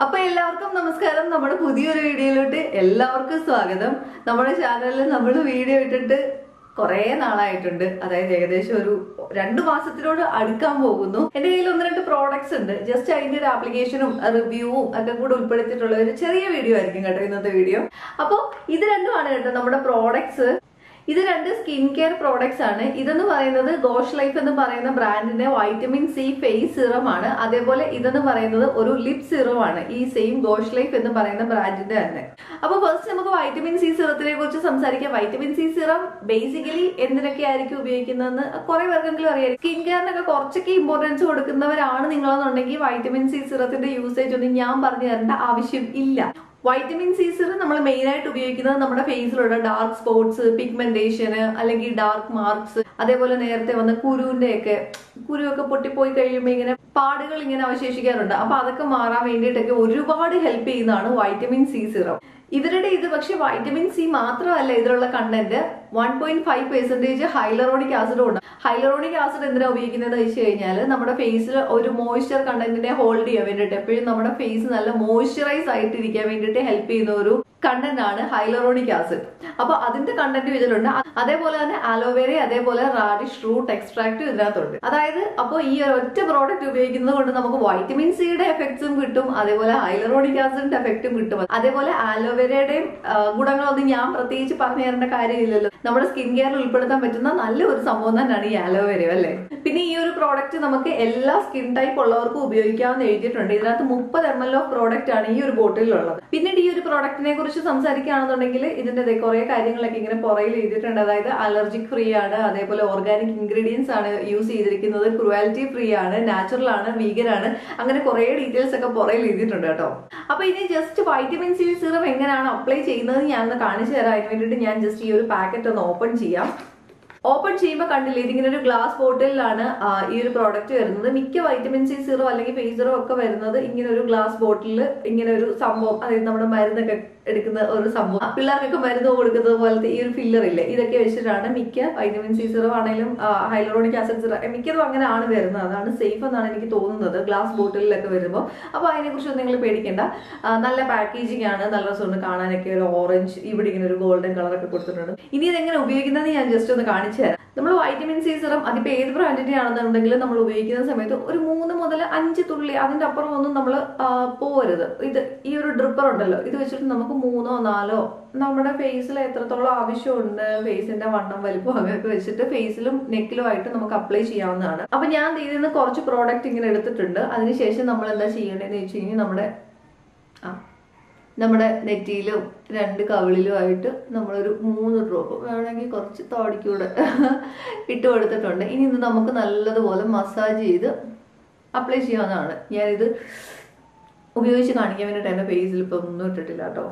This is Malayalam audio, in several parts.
അപ്പൊ എല്ലാവർക്കും നമസ്കാരം നമ്മുടെ പുതിയൊരു വീഡിയോയിലോട്ട് എല്ലാവർക്കും സ്വാഗതം നമ്മുടെ ചാനലിൽ നമ്മൾ വീഡിയോ ഇട്ടിട്ട് കുറേ നാളായിട്ടുണ്ട് അതായത് ഏകദേശം ഒരു രണ്ടു മാസത്തിനോട് അടുക്കാൻ പോകുന്നു എന്റെ കയ്യിൽ ഒന്ന് രണ്ട് പ്രോഡക്ട്സ് ഉണ്ട് ജസ്റ്റ് അതിന്റെ ഒരു ആപ്ലിക്കേഷനും റിവ്യൂവും ഒക്കെ കൂടെ ഉൾപ്പെടുത്തിയിട്ടുള്ള ഒരു ചെറിയ വീഡിയോ ആയിരിക്കും കേട്ടോ ഇന്നത്തെ വീഡിയോ അപ്പോൾ ഇത് രണ്ടുമാണ് കേട്ടോ നമ്മുടെ പ്രോഡക്ട്സ് ഇത് രണ്ട് സ്കിൻ കെയർ പ്രോഡക്ട്സ് ആണ് ഇതെന്ന് പറയുന്നത് ഗോഷ് ലൈഫ് എന്ന് പറയുന്ന ബ്രാൻഡിന്റെ വൈറ്റമിൻ സി ഫേസ് സിറം ആണ് അതേപോലെ ഇതെന്ന് പറയുന്നത് ഒരു ലിപ് സിറം ആണ് ഈ സെയിം ഗോഷ് ലൈഫ് എന്ന് പറയുന്ന ബ്രാൻഡിന്റെ തന്നെ അപ്പൊ ഫസ്റ്റ് നമുക്ക് വൈറ്റമിൻ സി സിറത്തിനെ കുറിച്ച് സംസാരിക്കാം വൈറ്റമിൻ സി സിറം ബേസിക്കലി എന്തിനൊക്കെ ആയിരിക്കും ഉപയോഗിക്കുന്നതെന്ന് കുറെ പേർക്കെങ്കിലും അറിയാം സ്കിൻ കെയറിനൊക്കെ കുറച്ചൊക്കെ ഇമ്പോർട്ടൻസ് കൊടുക്കുന്നവരാണ് നിങ്ങളെന്നുണ്ടെങ്കിൽ വൈറ്റമിൻ സി സിറത്തിന്റെ യൂസേജ് ഒന്നും ഞാൻ പറഞ്ഞു തരേണ്ട ആവശ്യം ഇല്ല വൈറ്റമിൻ സി സിറം നമ്മൾ മെയിൻ ആയിട്ട് ഉപയോഗിക്കുന്നത് നമ്മുടെ ഫേസിലുള്ള ഡാർക്ക് സ്പോട്സ് പിഗ്മെന്റേഷന് അല്ലെങ്കിൽ ഡാർക്ക് മാർക്സ് അതേപോലെ നേരത്തെ വന്ന കുരുവിന്റെ ഒക്കെ കുരുവൊക്കെ പൊട്ടിപ്പോയി കഴിയുമ്പോൾ ഇങ്ങനെ പാടുകൾ ഇങ്ങനെ അവശേഷിക്കാറുണ്ട് അപ്പൊ അതൊക്കെ മാറാൻ വേണ്ടിയിട്ടൊക്കെ ഒരുപാട് ഹെൽപ്പ് ചെയ്യുന്നതാണ് വൈറ്റമിൻ സി സിറം ഇവരുടെ ഇത് പക്ഷെ വൈറ്റമിൻ സി മാത്രമല്ല ഇതിലുള്ള content one point five percentage hyaluronic ആസിഡും ഉണ്ട് ഹൈലറോണിക് ആസിഡ് എന്തിനാ ഉപയോഗിക്കുന്നത് വെച്ച് കഴിഞ്ഞാൽ നമ്മുടെ ഫേസിൽ ഒരു മോയ്സ്ചർ കണ്ടന്റിനെ ഹോൾഡ് ചെയ്യാൻ വേണ്ടിയിട്ട് എപ്പോഴും നമ്മുടെ ഫേസ് നല്ല മോയ്സ്ചറൈസ് ആയിട്ടിരിക്കാൻ വേണ്ടിയിട്ട് ഹെൽപ്പ് ചെയ്യുന്ന ഒരു കണ്ടന്റ് ആണ് ഹൈലറോണിക് ആസിഡ് അപ്പൊ അതിന്റെ കണ്ടന്റ് ഇതിലുണ്ട് അതേപോലെ തന്നെ അലോവേര അതേപോലെ റാഡിഷ് റൂട്ട് എക്സ്ട്രാക്ട് ഇതിനകത്തുണ്ട് അതായത് അപ്പോൾ ഈ ഒരു ഒറ്റ പ്രോഡക്റ്റ് ഉപയോഗിക്കുന്നത് കൊണ്ട് നമുക്ക് വൈറ്റമിൻ സിയുടെ എഫക്ട്സും കിട്ടും അതേപോലെ ഹൈലറോണിക് ആസിഡിന്റെ എഫക്റ്റും കിട്ടും അതേപോലെ ആലോവേരയുടെയും ഗുണങ്ങളൊന്നും ഞാൻ പ്രത്യേകിച്ച് പറഞ്ഞു തരേണ്ട കാര്യമില്ലല്ലോ നമ്മുടെ സ്കിൻ കെയറിൽ ഉൾപ്പെടുത്താൻ പറ്റുന്ന നല്ലൊരു സംഭവം തന്നെയാണ് ഈ ആലോവേര അല്ലേ പിന്നെ ഈ ഒരു പ്രോഡക്റ്റ് നമുക്ക് എല്ലാ സ്കിൻ ടൈപ്പ് ഉള്ളവർക്കും ഉപയോഗിക്കാമെന്ന് എഴുതിയിട്ടുണ്ട് ഇതിനകത്ത് മുപ്പത് എം എൽ ഓഫ് പ്രോഡക്റ്റ് ആണ് ഈ ഒരു ബോട്ടിലുള്ളത് പിന്നീട് ഈ ഒരു പ്രോഡക്റ്റിനെ കുറിച്ച് സംസാരിക്കുകയാണെന്നുണ്ടെങ്കിൽ ഇതിന്റെ കുറെ കാര്യങ്ങളൊക്കെ ഇങ്ങനെ പുറയിൽ എഴുതിയിട്ടുണ്ട് അതായത് അലർജിക് ഫ്രീ ആണ് അതേപോലെ ഓർഗാനിക് ഇൻഗ്രീഡിയൻസ് ആണ് യൂസ് ചെയ്തിരിക്കുന്നത് ക്രുവാലിറ്റി ഫ്രീ ആണ് നാച്ചുറൽ ആണ് വീഗൻ ആണ് അങ്ങനെ കുറെ ഡീറ്റെയിൽസ് ഒക്കെ പുറയിൽ എഴുതിയിട്ടുണ്ട് കേട്ടോ അപ്പൊ ഇനി ജസ്റ്റ് വൈറ്റമിൻ സി സിറം എങ്ങനെയാണ് അപ്ലൈ ചെയ്യുന്നത് ഞാൻ ഒന്ന് കാണിച്ചു തരാം അതിന് വേണ്ടിയിട്ട് ഞാൻ ജസ്റ്റ് ഈ ഒരു പാക്കറ്റ് ഒന്ന് ഓപ്പൺ ചെയ്യാം ഓപ്പൺ ചെയ്യുമ്പോൾ കണ്ടില്ലേ ഇതിങ്ങനെ ഒരു ഗ്ലാസ് ബോട്ടിലാണ് ഈ ഒരു പ്രോഡക്റ്റ് വരുന്നത് മിക്ക വൈറ്റമിൻ സി സീറോ അല്ലെങ്കിൽ ഫേസ് സീറോ ഒക്കെ വരുന്നത് ഇങ്ങനെ ഒരു ഗ്ലാസ് ബോട്ടിൽ ഇങ്ങനെ ഒരു സംഭവം അതായത് നമ്മുടെ മരുന്നൊക്കെ എടുക്കുന്ന ഒരു സംഭവം പിള്ളേർക്കൊക്കെ മരുന്ന് കൊടുക്കുന്നത് പോലത്തെ ഈ ഒരു ഫില്ലർ ഇല്ലേ ഇതൊക്കെ വെച്ചിട്ടാണ് മിക്ക വൈറ്റമിൻ സി സീറോ ആണെങ്കിലും ഹൈലറോണിക് ആസിഡ് സീറോ മിക്കതും അങ്ങനെ ആണ് വരുന്നത് അതാണ് സേഫ് എന്നാണ് എനിക്ക് തോന്നുന്നത് ഗ്ലാസ് ബോട്ടിലൊക്കെ വരുമ്പോൾ അപ്പോൾ അതിനെക്കുറിച്ച് നിങ്ങൾ പേടിക്കേണ്ട നല്ല പാക്കേജിംഗ് ആണ് നല്ല രസമുണ്ട് കാണാനൊക്കെ ഒരു ഓറഞ്ച് ഇവിടെ ഇങ്ങനെ ഒരു ഗോൾഡൻ കളറൊക്കെ കൊടുത്തിട്ടുണ്ട് ഇനി ഇതെങ്ങനെ ഉപയോഗിക്കുന്നത് ഞാൻ ജസ്റ്റ് ഒന്ന് കാണിച്ചു തരാം നമ്മൾ വൈറ്റമിൻ സി സിറം അതിപ്പോൾ ഏത് ബ്രാൻഡിന്റെ ആണെന്നുണ്ടെങ്കിലും നമ്മൾ ഉപയോഗിക്കുന്ന സമയത്ത് ഒരു മൂന്ന് മുതൽ അഞ്ച് തുള്ളി അതിന്റെ അപ്പുറം ഒന്നും നമ്മൾ പോരുത് ഇത് ഈ ഒരു ഡ്രിപ്പർ ഉണ്ടല്ലോ ഇത് വെച്ചിട്ട് നമുക്ക് മൂന്നോ നാലോ നമ്മുടെ ഫേസിൽ എത്രത്തോളം ആവശ്യമുണ്ട് ഫേസിന്റെ വണ്ണം വലിപ്പം അങ്ങനെയൊക്കെ വെച്ചിട്ട് ഫേസിലും നെക്കിലും ആയിട്ട് നമുക്ക് അപ്ലൈ ചെയ്യാവുന്നതാണ് അപ്പൊ ഞാൻ ഇതിൽ നിന്ന് കുറച്ച് പ്രോഡക്റ്റ് ഇങ്ങനെ എടുത്തിട്ടുണ്ട് അതിനുശേഷം നമ്മൾ എന്താ ചെയ്യേണ്ടതെന്ന് വെച്ച് കഴിഞ്ഞാൽ നമ്മുടെ ആ നമ്മുടെ നെറ്റിയിലും രണ്ട് കവിളിലുമായിട്ട് നമ്മളൊരു മൂന്ന് ഡ്രോപ്പ് വേണമെങ്കിൽ കുറച്ച് തോടിക്കൂടെ ഇട്ട് കൊടുത്തിട്ടുണ്ട് ഇനി ഇത് നമുക്ക് നല്ലതുപോലെ മസാജ് ചെയ്ത് അപ്ലൈ ചെയ്യാവുന്നതാണ് ഞാനിത് ഉപയോഗിച്ച് കാണിക്കാൻ വേണ്ടിയിട്ട് എൻ്റെ ഫേസിൽ ഇപ്പം ഒന്നും ഇട്ടിട്ടില്ല കേട്ടോ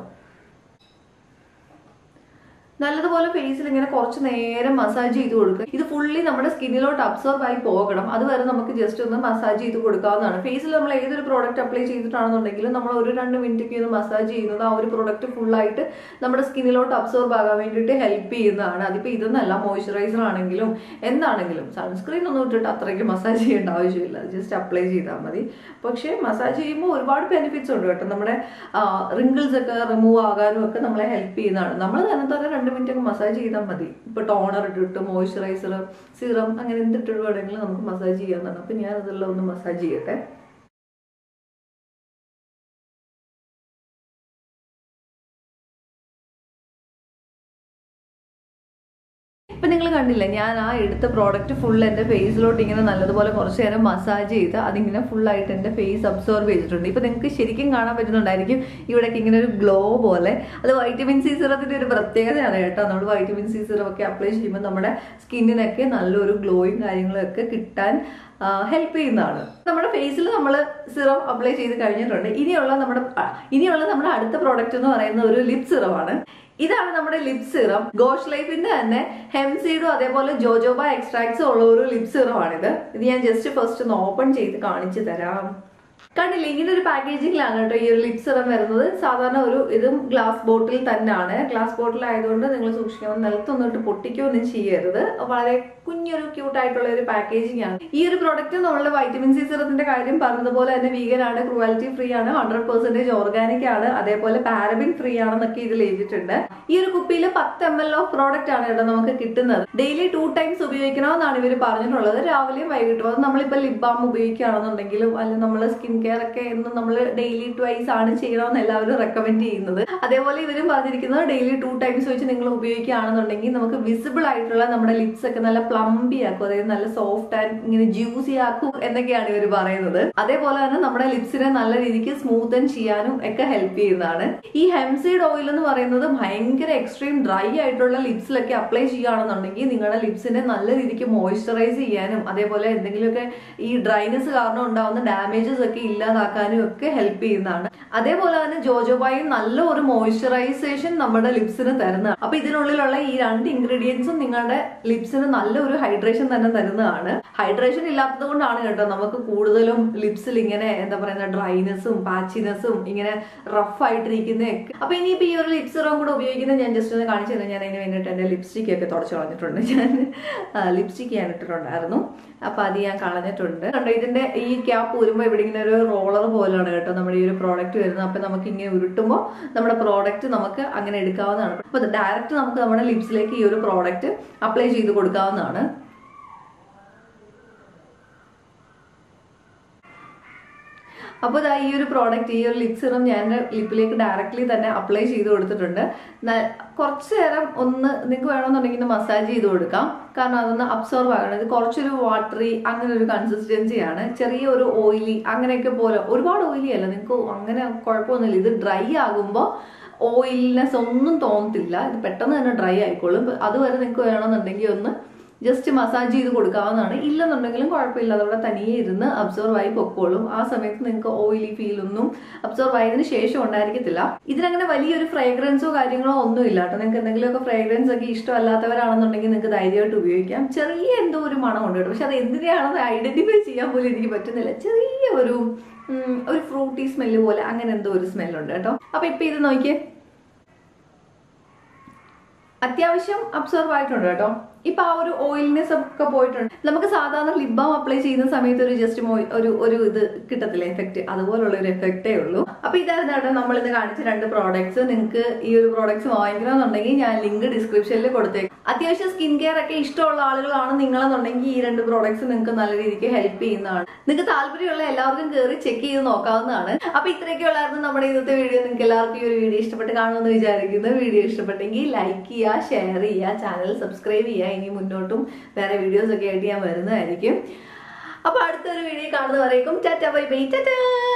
നല്ലതുപോലെ ഫേസിൽ ഇങ്ങനെ കുറച്ച് നേരം മസാജ് ചെയ്ത് കൊടുക്കുക ഇത് ഫുള്ളി നമ്മുടെ സ്കിന്നിലോട്ട് അബ്സോർബ് ആയി പോകണം അതുവരെ നമുക്ക് ജസ്റ്റ് ഒന്ന് മസാജ് ചെയ്ത് കൊടുക്കാവുന്നതാണ് ഫേസിൽ നമ്മൾ ഏതൊരു പ്രോഡക്റ്റ് അപ്ലൈ ചെയ്തിട്ടാണെന്നുണ്ടെങ്കിലും നമ്മൾ ഒരു രണ്ട് മിനിറ്റൊക്കെ ഒന്ന് മസാജ് ചെയ്യുന്നത് ആ ഒരു പ്രോഡക്റ്റ് ഫുള്ളായിട്ട് നമ്മുടെ സ്കിന്നിലോട്ട് അബ്സോർബ് ആകാൻ വേണ്ടിയിട്ട് ഹെൽപ്പ് ചെയ്യുന്നതാണ് അതിപ്പോൾ ഇതൊന്നല്ല മോയ്സ്ചറൈസർ ആണെങ്കിലും എന്താണെങ്കിലും സൺസ്ക്രീൻ ഒന്നും ഇട്ടിട്ട് അത്രയ്ക്ക് മസാജ് ചെയ്യേണ്ട ആവശ്യമില്ല ജസ്റ്റ് അപ്ലൈ ചെയ്താൽ മതി പക്ഷേ മസാജ് ചെയ്യുമ്പോൾ ഒരുപാട് ബെനിഫിറ്റ്സ് ഉണ്ട് കേട്ടോ നമ്മുടെ റിങ്കിൾസ് ഒക്കെ റിമൂവ് ആകാനും ഒക്കെ നമ്മളെ ഹെൽപ്പ് ചെയ്യുന്നതാണ് നമ്മൾ തന്നെ തന്നെ രണ്ട് മിനിറ്റ് ഒക്കെ മസാജ് ചെയ്താൽ മതി ഇപ്പൊ ടോണർ ഇട്ടിട്ട് മോയ്സ്ചറൈസർ സീറം അങ്ങനെ എന്തിട്ടിട്ട് വേണമെങ്കിലും നമുക്ക് മസാജ് ചെയ്യാവുന്നതാണ് അപ്പൊ ഞാൻ അതെല്ലാം ഒന്ന് മസാജ് ചെയ്യട്ടെ ഇപ്പൊ നിങ്ങൾ കണ്ടില്ലേ ഞാൻ ആ എടുത്ത പ്രോഡക്റ്റ് ഫുൾ എന്റെ ഫേസിലോട്ട് ഇങ്ങനെ നല്ലതുപോലെ കുറച്ച് നേരം മസാജ് ചെയ്ത് അതിങ്ങനെ full ആയിട്ട് എന്റെ ഫേസ് അബ്സോർബ് ചെയ്തിട്ടുണ്ട് ഇപ്പൊ നിങ്ങൾക്ക് ശരിക്കും കാണാൻ പറ്റുന്നുണ്ടായിരിക്കും ഇവിടേക്ക് ഇങ്ങനെ ഒരു ഗ്ലോ പോലെ അത് വൈറ്റമിൻ സി സിറത്തിന്റെ ഒരു പ്രത്യേകതയാണ് കേട്ടോ നമ്മൾ വൈറ്റമിൻ സി സിറം ഒക്കെ അപ്ലൈ ചെയ്യുമ്പോൾ നമ്മുടെ സ്കിന്നിനൊക്കെ നല്ലൊരു ഗ്ലോയും കാര്യങ്ങളും ഒക്കെ കിട്ടാൻ ഹെൽപ്പ് ചെയ്യുന്നതാണ് നമ്മുടെ ഫേസിൽ നമ്മൾ സിറം അപ്ലൈ ചെയ്ത് കഴിഞ്ഞിട്ടുണ്ട് ഇനിയുള്ള നമ്മുടെ ആ, ഇനിയുള്ള നമ്മുടെ അടുത്ത പ്രോഡക്റ്റ് എന്ന് പറയുന്ന ഒരു ലിപ് സിറമാണ് ഇതാണ് നമ്മുടെ ലിപ് സിറം ഗോഷ് ലൈഫിന്റെ തന്നെ ഹെംസീഡും അതേപോലെ ജോജോബ എക്സ്ട്രാക്ട്സും ഉള്ള ഒരു ലിപ് സിറം ആണിത് ഇത് ഞാൻ ജസ്റ്റ് ഫസ്റ്റ് ഒന്ന് ഓപ്പൺ ചെയ്ത് കാണിച്ചു തരാം കണ്ടില്ലേ ഇങ്ങനെ ഒരു പാക്കേജിങ്ങിലാണ് കേട്ടോ ഈ ഒരു ലിപ് സിറം വരുന്നത് സാധാരണ ഒരു ഇതും ഗ്ലാസ് ബോട്ടിൽ തന്നെയാണ് ഗ്ലാസ് ബോട്ടിൽ ആയതുകൊണ്ട് നിങ്ങൾ സൂക്ഷിക്കണം നിലത്തൊന്നും ഇട്ട് പൊട്ടിക്കുകയൊന്നും ചെയ്യരുത് വളരെ കുഞ്ഞൊരു ക്യൂട്ട് ആയിട്ടുള്ള ഒരു പാക്കേജിംഗ് ആണ് ഈ ഒരു പ്രോഡക്റ്റ് നമ്മൾ വൈറ്റമിൻ സി സിറത്തിന്റെ കാര്യം പറഞ്ഞതുപോലെ തന്നെ വീഗൻ ആണ് ക്രുവാലിറ്റി ഫ്രീ ആണ് ഹൺഡ്രഡ് പെർസെന്റേജ് ഓർഗാനിക് ആണ് അതേപോലെ പാരബിൻ ഫ്രീ ആണെന്നൊക്കെ ഇതിൽ എഴുതിയിട്ടുണ്ട് ഈ ഒരു കുപ്പിയിൽ പത്ത് എം എൽ ഓഫ് പ്രോഡക്റ്റ് ആണ് കേട്ടോ നമുക്ക് കിട്ടുന്നത് ഡെയിലി ടു ടൈംസ് ഉപയോഗിക്കണമെന്നാണ് ഇവർ പറഞ്ഞിട്ടുള്ളത് രാവിലെയും വൈകിട്ടും അത് നമ്മളിപ്പോൾ ലിപ് ബാം ഉപയോഗിക്കുകയാണെന്നുണ്ടെങ്കിലും അല്ലെങ്കിൽ നമ്മൾ സ്കിൻ കെയർ ഒക്കെ എന്ന് നമ്മൾ ഡെയിലി ട്വൈസ് ആണ് ചെയ്യണമെന്ന് എല്ലാവരും റെക്കമെൻഡ് ചെയ്യുന്നത് അതേപോലെ ഇവരും പറഞ്ഞിരിക്കുന്നത് ഡെയിലി ടു ടൈംസ് വെച്ച് നിങ്ങൾ ഉപയോഗിക്കുകയാണെന്നുണ്ടെങ്കിൽ നമുക്ക് വിസിബിൾ ആയിട്ടുള്ള നമ്മുടെ ലിപ്സ് ഒക്കെ നല്ല പ്ലംബി ആക്കും അതായത് നല്ല സോഫ്റ്റ് ആൻഡ് ഇങ്ങനെ ജ്യൂസി ആക്കും എന്നൊക്കെയാണ് ഇവർ പറയുന്നത് അതേപോലെ തന്നെ നമ്മുടെ ലിപ്സിനെ നല്ല രീതിക്ക് സ്മൂത്തൻ ചെയ്യാനും ഒക്കെ ഹെൽപ്പ് ചെയ്യുന്നതാണ് ഈ ഹെംസീഡ് ഓയിൽ എന്ന് പറയുന്നത് ഭയങ്കര എക്സ്ട്രീം ഡ്രൈ ആയിട്ടുള്ള ലിപ്സിലൊക്കെ അപ്ലൈ ചെയ്യുകയാണെന്നുണ്ടെങ്കിൽ നിങ്ങളുടെ ലിപ്സിനെ നല്ല രീതിക്ക് മോയ്സ്ചറൈസ് ചെയ്യാനും അതേപോലെ എന്തെങ്കിലുമൊക്കെ ഈ ഡ്രൈനെസ് കാരണം ഉണ്ടാവുന്ന ഡാമേജസ് ഒക്കെ ഇല്ലാതാക്കാനും ഒക്കെ ഹെൽപ്പ് ചെയ്യുന്നതാണ് അതേപോലെ തന്നെ ജോജോബായും നല്ല ഒരു മോയ്സ്ചറൈസേഷൻ നമ്മുടെ ലിപ്സിന് തരുന്നതാണ് അപ്പൊ ഇതിനുള്ളിലുള്ള ഈ രണ്ട് ഇൻഗ്രീഡിയൻസും നിങ്ങളുടെ ലിപ്സിന് നല്ല ഒരു ഹൈഡ്രേഷൻ തന്നെ തരുന്നതാണ് ഹൈഡ്രേഷൻ ഇല്ലാത്തത് കൊണ്ടാണ് കേട്ടോ നമുക്ക് കൂടുതലും ലിപ്സിൽ ഇങ്ങനെ എന്താ പറയുന്ന ഡ്രൈനെസ്സും പാച്ചിനെസ്സും ഇങ്ങനെ റഫ് ആയിട്ടിരിക്കുന്നതൊക്കെ അപ്പൊ ഇനിയിപ്പോ ഈ ഒരു ലിപ് സിറം കൂടെ ഉപയോഗിക്കുന്നത് ഞാൻ ജസ്റ്റ് ഒന്ന് കാണിച്ചു തരാം ഞാൻ അതിന് വേണ്ടിയിട്ട് എന്റെ ലിപ്സ്റ്റിക് ഒക്കെ തുടച്ചു കളഞ്ഞിട്ടുണ്ട് ഞാൻ ലിപ്സ്റ്റിക് ഞാൻ ഇട്ടിട്ടുണ്ടായിരുന്നു അപ്പൊ അത് ഞാൻ കളഞ്ഞിട്ടുണ്ട് കണ്ടോ ഇതിന്റെ ഈ ക്യാപ്പ് ഊരുമ്പോൾ ഇവിടെ ഇങ്ങനെ ഒരു റോളർ പോലെയാണ് കേട്ടോ നമ്മുടെ ഈ ഒരു പ്രോഡക്റ്റ് വരുന്നത് അപ്പൊ നമുക്ക് ഇങ്ങനെ ഉരുട്ടുമ്പോൾ നമ്മുടെ പ്രോഡക്റ്റ് നമുക്ക് അങ്ങനെ എടുക്കാവുന്നതാണ് അപ്പൊ ഡയറക്റ്റ് നമുക്ക് നമ്മുടെ ലിപ്സിലേക്ക് ഈ ഒരു പ്രോഡക്റ്റ് അപ്ലൈ ചെയ്ത് കൊടുക്കാവുന്നതാണ് അപ്പോൾ ഇതാ ഈ ഒരു പ്രോഡക്റ്റ് ഈ ഒരു ലിപ് സിറം ഞാൻ ലിപ്പിലേക്ക് ഡയറക്റ്റ്ലി തന്നെ അപ്ലൈ ചെയ്ത് കൊടുത്തിട്ടുണ്ട് ന- കുറച്ച് നേരം ഒന്ന് നിങ്ങൾക്ക് വേണമെന്നുണ്ടെങ്കിൽ മസാജ് ചെയ്ത് കൊടുക്കാം കാരണം അതൊന്ന് അബ്സോർവ് ആകണം ഇത് കുറച്ചൊരു വാട്ടറി അങ്ങനെ ഒരു കൺസിസ്റ്റൻസിയാണ് ചെറിയ ഒരു ഓയിലി അങ്ങനെയൊക്കെ പോലെ ഒരുപാട് ഓയിലി അല്ല നിങ്ങൾക്ക് അങ്ങനെ കുഴപ്പമൊന്നുമില്ല ഇത് ഡ്രൈ ആകുമ്പോൾ ഓയിൽനെസ് ഒന്നും തോന്നത്തില്ല ഇത് പെട്ടെന്ന് തന്നെ ഡ്രൈ ആയിക്കോളും അതുവരെ നിങ്ങൾക്ക് വേണമെന്നുണ്ടെങ്കിൽ ഒന്ന് ജസ്റ്റ് മസാജ് ചെയ്ത് കൊടുക്കാവുന്നതാണ് ഇല്ലെന്നുണ്ടെങ്കിലും കുഴപ്പമില്ല അതവിടെ തനിയെ ഇരുന്ന് അബ്സോർവ് ആയി പൊക്കോളും ആ സമയത്ത് നിങ്ങൾക്ക് ഓയിലി ഫീൽ ഒന്നും അബ്സോർവ് ആയതിനു ശേഷം ഉണ്ടായിരിക്കത്തില്ല ഇതിനങ്ങനെ വലിയൊരു ഫ്രേഗ്രൻസോ കാര്യങ്ങളോ ഒന്നും ഇല്ല കേട്ടോ നിങ്ങൾക്ക് എന്തെങ്കിലുമൊക്കെ ഫ്രേഗ്രൻസ് ഒക്കെ ഇഷ്ടമല്ലാത്തവരാണെന്നുണ്ടെങ്കിൽ നിങ്ങൾക്ക് ധൈര്യമായിട്ട് ഉപയോഗിക്കാം ചെറിയ എന്തോ ഒരു മണമുണ്ട് കേട്ടോ പക്ഷെ അത് എന്തിനാണെന്ന് ഐഡന്റിഫൈ ചെയ്യാൻ പോലും എനിക്ക് പറ്റുന്നില്ല ചെറിയ ഒരു ഉം, ഒരു ഫ്രൂട്ടി സ്മെല്ല് പോലെ അങ്ങനെ എന്തോ ഒരു സ്മെല്ലുണ്ട് കേട്ടോ അപ്പൊ ഇപ്പൊ ഇത് നോക്കിയേ അത്യാവശ്യം അബ്സർവ് ആയിട്ടുണ്ട് കേട്ടോ ഇപ്പൊ ആ ഒരു ഓയിൽനെസ് ഒക്കെ പോയിട്ടുണ്ട് നമുക്ക് സാധാരണ ലിപ് ബാം അപ്ലൈ ചെയ്യുന്ന സമയത്ത് ഒരു ജസ്റ്റ് ഒരു ഒരു ഇത് കിട്ടത്തില്ല എഫക്റ്റ് അതുപോലുള്ള ഒരു എഫക്റ്റേ ഉള്ളൂ അപ്പൊ ഇതായിരുന്നു കേട്ടോ നമ്മൾ ഇന്ന് കാണിച്ച രണ്ട് പ്രോഡക്ട്സ് നിങ്ങൾക്ക് ഈ ഒരു പ്രോഡക്ട്സ് വാങ്ങിക്കണമെന്നുണ്ടെങ്കിൽ ഞാൻ ലിങ്ക് ഡിസ്ക്രിപ്ഷനിൽ കൊടുത്തേക്കും അത്യാവശ്യം സ്കിൻ കെയർ ഒക്കെ ഇഷ്ടമുള്ള ആളുകളാണ് നിങ്ങളെന്നുണ്ടെങ്കിൽ ഈ രണ്ട് പ്രോഡക്ട്സ് നിങ്ങൾക്ക് നല്ല രീതിക്ക് ഹെൽപ്പ് ചെയ്യുന്നതാണ് നിങ്ങൾക്ക് താല്പര്യമുള്ള എല്ലാവർക്കും കയറി ചെക്ക് ചെയ്ത് നോക്കാവുന്നതാണ് അപ്പൊ ഇത്രയൊക്കെ ഉള്ളായിരുന്നു നമ്മുടെ ഇന്നത്തെ വീഡിയോ നിങ്ങൾക്ക് എല്ലാവർക്കും ഈ ഒരു വീഡിയോ ഇഷ്ടപ്പെട്ട് കാണുമെന്ന് വിചാരിക്കുന്നു വീഡിയോ ഇഷ്ടപ്പെട്ടെങ്കിൽ ലൈക്ക് ചെയ്യുക ഷെയർ ചെയ്യുക ചാനൽ സബ്സ്ക്രൈബ് ചെയ്യുക ഇനി മുന്നോട്ടും വേറെ വീഡിയോസ് ഒക്കെ ആയിട്ട് ഞാൻ വരുന്നതായിരിക്കും അപ്പൊ അടുത്തൊരു വീഡിയോ കാണുന്നവരേക്കും ടാറ്റ ബൈ ബൈ ടാറ്റാ